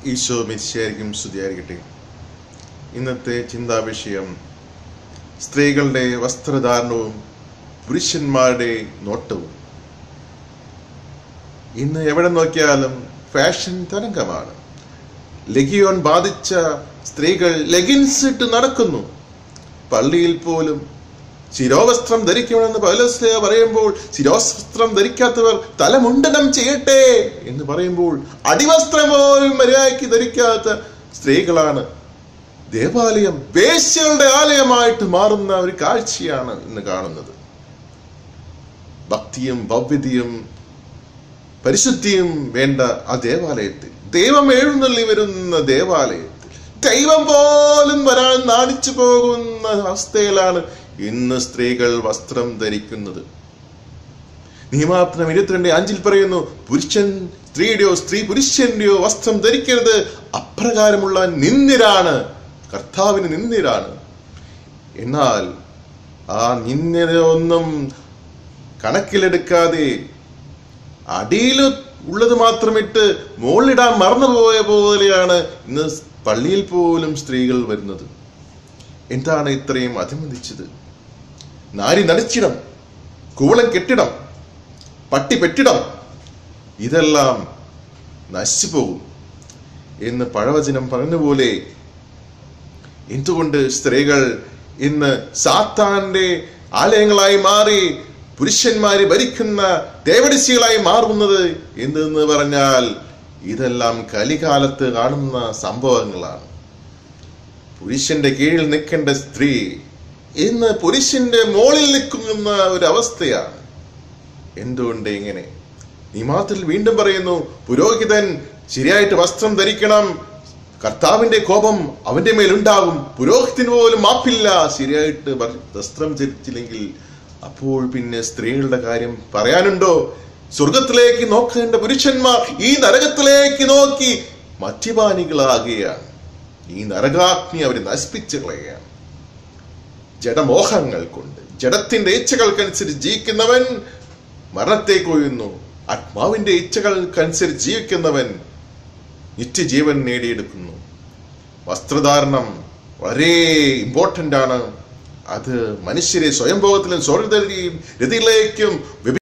ഈശോ മിശിയായിരിക്കും സ്തുതിയായിരിക്കട്ടെ ഇന്നത്തെ ചിന്താവിഷയം സ്ത്രീകളുടെ വസ്ത്രധാരണവും പുരുഷന്മാരുടെ നോട്ടവും ഇന്ന് എവിടെ നോക്കിയാലും ഫാഷൻ തരംഗമാണ് ലഗിയോൺ ബാധിച്ച സ്ത്രീകൾ ലെഗിൻസ് ഇട്ട് നടക്കുന്നു പള്ളിയിൽ പോലും ശിരോവസ്ത്രം ധരിക്കണമെന്ന് പൗലോസ്ലിഹ പറയുമ്പോൾ ശിരോവസ്ത്രം ധരിക്കാത്തവർ തലമുണ്ടനം ചെയ്യട്ടെ എന്ന് പറയുമ്പോൾ അടിവസ്ത്രം പോലും മര്യാദയ്ക്ക് ധരിക്കാത്ത സ്ത്രീകളാണ് ദേവാലയം വേശ്യകളുടെ ആലയമായിട്ട് മാറുന്ന ഒരു കാഴ്ചയാണ് ഇന്ന് കാണുന്നത് ഭക്തിയും ഭവ്യതയും പരിശുദ്ധിയും വേണ്ട ആ ദേവാലയത്തിൽ ദൈവം എഴുന്നള്ളി വരുന്ന ദേവാലയത്തിൽ ദൈവം പോലും വരാൻ നാണിച്ചു പോകുന്ന അവസ്ഥയിലാണ് ഇന്ന് സ്ത്രീകൾ വസ്ത്രം ധരിക്കുന്നത് നിയമാത്രം ഇരുപത്തിരണ്ട് അഞ്ചിൽ പറയുന്നു പുരുഷൻ സ്ത്രീയുടെയോ സ്ത്രീ പുരുഷന്റെയോ വസ്ത്രം ധരിക്കരുത് അപ്രകാരമുള്ള നിന്ദിരാണ് കർത്താവിന് നിന്ദിരാണ് എന്നാൽ ആ നിന്ദയൊന്നും കണക്കിലെടുക്കാതെ അടിയിൽ ഉള്ളത് മാത്രമിട്ട് മുകളിലിടാൻ മറന്നുപോയ പോലെയാണ് ഇന്ന് പള്ളിയിൽ പോലും സ്ത്രീകൾ വരുന്നത് എന്താണ് ഇത്രയും അതിമതിച്ചത് നാരി നടിച്ചിടം കൂവളം കെട്ടിടം പട്ടി പെട്ടിടം ഇതെല്ലാം നശിച്ചു പോകും എന്ന് പഴവചനം പറഞ്ഞതുപോലെ എന്തുകൊണ്ട് സ്ത്രീകൾ ഇന്ന് സാത്താന്റെ ആലയങ്ങളായി മാറി പുരുഷന്മാര് ഭരിക്കുന്ന ദേവടിശികളായി മാറുന്നത് എന്തെന്ന് പറഞ്ഞാൽ ഇതെല്ലാം കലികാലത്ത് കാണുന്ന സംഭവങ്ങളാണ് പുരുഷന്റെ കീഴിൽ നിൽക്കേണ്ട സ്ത്രീ ഇന്ന് പുരുഷന്റെ മോളിൽ നിൽക്കുന്ന ഒരു അവസ്ഥയാണ് എന്തുകൊണ്ട് ഇങ്ങനെ നിമാത്തിൽ വീണ്ടും പറയുന്നു പുരോഹിതൻ ശരിയായിട്ട് വസ്ത്രം ധരിക്കണം കർത്താവിന്റെ കോപം അവന്റെ മേലുണ്ടാകും പുരോഹിതന് പോലും മാപ്പില്ല ശരിയായിട്ട് വസ്ത്രം ധരിച്ചില്ലെങ്കിൽ അപ്പോൾ പിന്നെ സ്ത്രീകളുടെ കാര്യം പറയാനുണ്ടോ സ്വർഗത്തിലേക്ക് നോക്കേണ്ട പുരുഷന്മാർ ഈ നരകത്തിലേക്ക് നോക്കി മദ്യപാനികളാകുകയാണ് ഈ നരകാഗ്നി അവരെ നശിപ്പിച്ചു കളയുകയാണ് ജഡമോഹങ്ങൾ കൊണ്ട് ജഡത്തിന്റെ ഇച്ഛകൾക്കനുസരിച്ച് ജീവിക്കുന്നവൻ മരണത്തെ കൊയ്യുന്നു ആത്മാവിന്റെ ഇച്ഛകൾക്കനുസരിച്ച് ജീവിക്കുന്നവൻ നിത്യജീവൻ നേടിയെടുക്കുന്നു വസ്ത്രധാരണം വളരെ ഇമ്പോർട്ടൻ്റ് ആണ് അത് മനുഷ്യരെ സ്വയംഭോഗത്തിലും സ്വർഗത്തിലേക്കും രതിയിലേക്കും